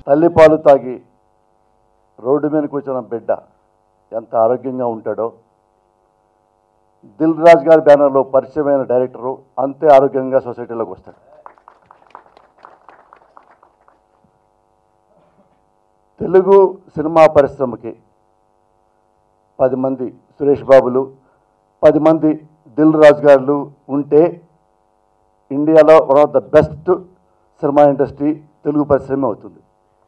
తల్లి పాలు తాగి రోడ్డు మీద కూర్చున్న బిడ్డ ఎంత ఆరోగ్యంగా ఉంటాడో దిల్ రాజ్ గారి బ్యానర్లో పరిచయమైన డైరెక్టరు అంతే ఆరోగ్యంగా సొసైటీలోకి వస్తాడు తెలుగు సినిమా పరిశ్రమకి పది మంది సురేష్ బాబులు పది మంది దిల్ రాజు గారు ఉంటే ఇండియాలో one of the best cinema industry Telugu పరిశ్రమ అవుతుంది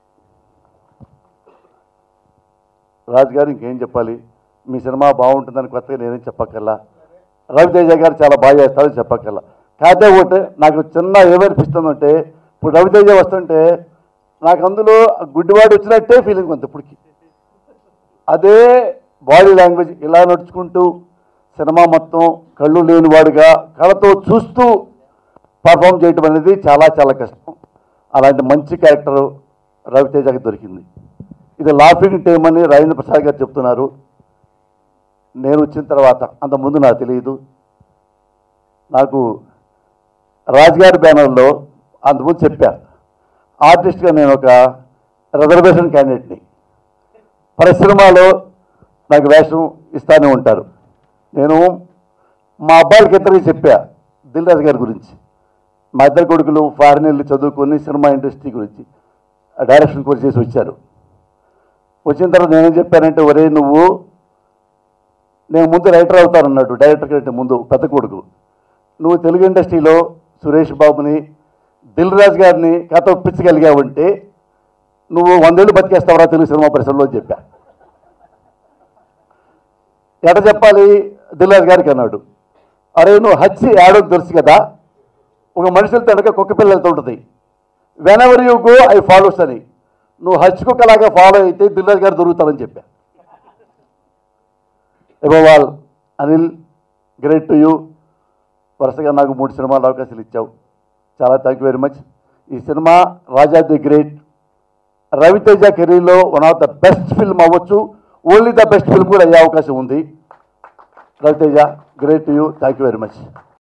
రాజు గారు ఇంకేం చెప్పాలి మీ సినిమా బాగుంటుందని కొత్తగా నేనేం చెప్పక్కర్లా రవితేజ గారు చాలా బాగా చేస్తారని చెప్పక్కర్లా కాకపోతే ఒకటి నాకు చిన్న ఏమనిపిస్తుందంటే ఇప్పుడు రవితేజ వస్తుంటే నాకు అందులో గుడ్డివాడు వచ్చినట్టే ఫీలింగ్ ఉంది ఇప్పటికి అదే బాడీ లాంగ్వేజ్ ఇలా నడుచుకుంటూ సినిమా మొత్తం కళ్ళు లేనివాడుగా కళ్ళతో చూస్తూ పర్ఫామ్ చేయటం అనేది చాలా చాలా కష్టం అలాంటి మంచి క్యారెక్టర్ రవితేజకి దొరికింది ఇది లాఫింగ్ టైమ్ అని రాజేంద్ర ప్రసాద్ గారు చెప్తున్నారు నేను వచ్చిన తర్వాత అంత ముందు నాకు తెలియదు నాకు రాజుగారి బ్యానర్లో అంతకుముందు చెప్పా ఆర్టిస్ట్గా నేను ఒక రిజర్వేషన్ క్యాండిడేట్ని పరిశ్రమలో నాకు వేషం ఇస్తానే ఉంటారు నేను మా అబ్బాయిలకి ఇద్దరికి చెప్పా దిల్ రాజు గారి గురించి మా ఇద్దరు కొడుకులు ఫారిన్ వెళ్ళి చదువుకొని సినిమా ఇండస్ట్రీ గురించి డైరెక్షన్ కోర్స్ చేసి వచ్చారు వచ్చిన తర్వాత నేనేం చెప్పానంటే ఒరే నువ్వు నేను ముందు రైటర్ అవుతానన్నాడు డైరెక్టర్ కంటే ముందు పెద్ద కొడుకు నువ్వు తెలుగు ఇండస్ట్రీలో సురేష్ బాబుని దిల్ రాజు గారిని కథ ఒప్పించగలిగావంటే నువ్వు వందేళ్ళు బతికేస్తావరా తెలుగు సినిమా పరిశ్రమలో అని చెప్పా ఎట చెప్పాలి దిల్ రాజు గారికి అన్నాడు అరే నువ్వు హచ్చి ఆడో తెలుసు కదా ఒక మనుషులతో వెనక కుక్క పిల్ల వెళ్తూ ఉంటుంది whenever you go I follows అని నువ్వు హచ్ కుక్కలాగా ఫాలో అయితే దిల్రాజ్ గారు దొరుకుతారని చెప్పా ఎబోవాల్ అనిల్ గ్రేట్ టు యూ వరుసగా నాకు మూడు సినిమాలు అవకాశాలు ఇచ్చావు చాలా థ్యాంక్ యూ వెరీ మచ్ ఈ cinema Raja the great Raviteja కెరీర్లో one of the best film అవ్వచ్చు ఓన్లీ ద బెస్ట్ ఫిల్మ్ కూడా అయ్యే అవకాశం ఉంది Raviteja great to you thank you very much